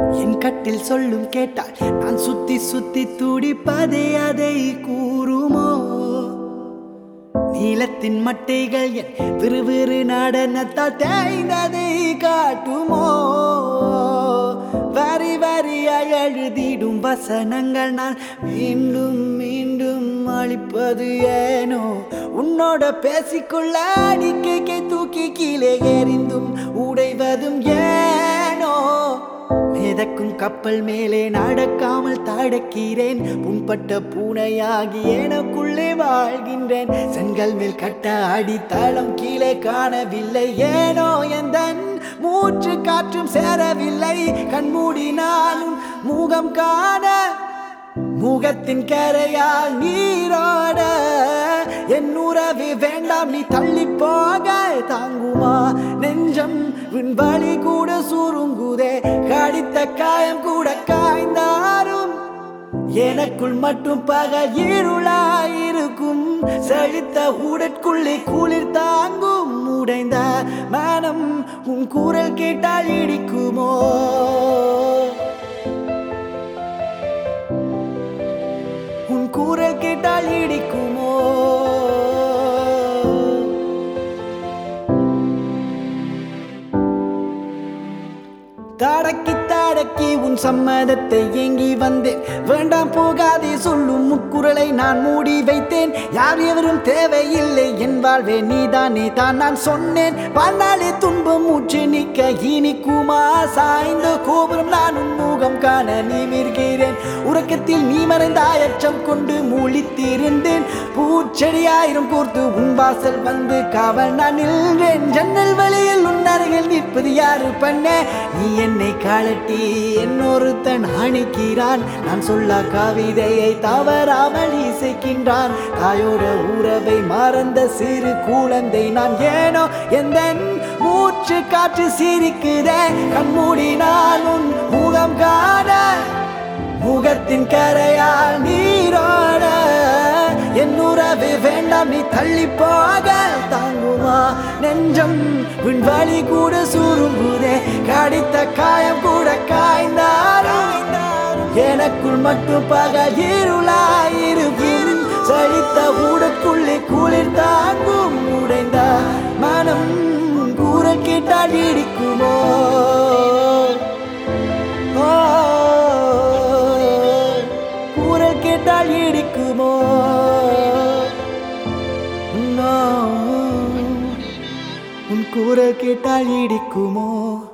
என் கட்டில் சொல்லும் கேட்டால் நான் சுத்தி சுத்தி துடிப்பதே அதை கூறுமோ நீலத்தின் மட்டைகள் என் விறுவிறு நடனத்தால் தேய்ந்ததை காட்டுமோ வரி வரியாய் எழுதிடும் வசனங்கள் நான் மீண்டும் மீண்டும் அளிப்பது ஏனோ உன்னோட பேசிக்கொள்ள அடிக்கைக்கை தூக்கி கீழே எறிந்தும் உடைவதும் ஏனோ மிதக்கும் கப்பல் மேலே நடக்காமல் தடக்கிறேன் புண்பட்ட பூனையாகி எனக்குள்ளே வாழ்கின்றேன் செங்கல் மேல் கட்ட அடித்தளம் கீழே காணவில்லை ஏனோ எந்த மூச்சு காற்றும் சேரவில்லை கண்மூடினாலும் முகம் காண முகத்தின் கரையால் நீரோட என் உறவு வேண்டாம் நீ தள்ளி போக தாங்குமா நெஞ்சம் விண்வழி கூட சுருங்குதே கடித்த காயம் கூட காய்ந்தாரும் எனக்குள் மட்டும் பக இருளாயிருக்கும் செழித்த உடற்குள்ளே குளிர் தாங்கும் உடைந்த மனம் உன் குரல் கேட்டால் இடிக்குமோ உன் குரல் கேட்டால் இடிக்குமோ தடக்கி தடக்கி உன் சம்மதத்தை ஏங்கி வந்தேன் வேண்டாம் போகாதே சொல்லும் முக்குரலை நான் மூடி வைத்தேன் யார் எவரும் தேவையில்லை என் வாழ்வே நீதானே தான் நான் சொன்னேன் வாழ்நாளே துன்பம் மூச்சு நிற்க இனிக்குமா சாய்ந்த கோபுரம் நான் உன் முகம் காண நிமிர்கிறேன் உறக்கத்தில் நீ மறைந்த அச்சம் கொண்டு மூழித்திருந்தேன் பூச்செடியாயிரம் கோர்த்து உன் வாசல் வந்து காவல் நான் நின்றேன் ஜன்னல் வழியில் உன் அருகில் நிற்பது யாரு பண்ண நீ என்னை காலட்டி என்னொருத்தன் அணிக்கிறான் நான் சொல்ல கவிதையை தவறாமல் இசைக்கின்றான் தாயோட உறவை மறந்த சிறு குழந்தை நான் ஏனோ எந்த மூச்சு காற்று சிரிக்குதே கண்மூடினால் உன் முகம் காண முகத்தின் கரையால் நீரோட என் உறவு வேண்டாம் நீ தள்ளி போக தாங்குமா நெஞ்சம் விண்வழி கூட சுருங்குதே கடித்த காயம் கூட காய்ந்தாரும் எனக்குள் மட்டும் பக இருளாயிருக்கும் சளித்த ஊடக்குள்ளே குளிர் தாங்கும் உடைந்த மனம் கூறல் கேட்டால் இடிக்குமோ ஓ, குரல் கேட்டால் இடிக்குமோ No. உன் குரல் கேட்டால் இடிக்குமோ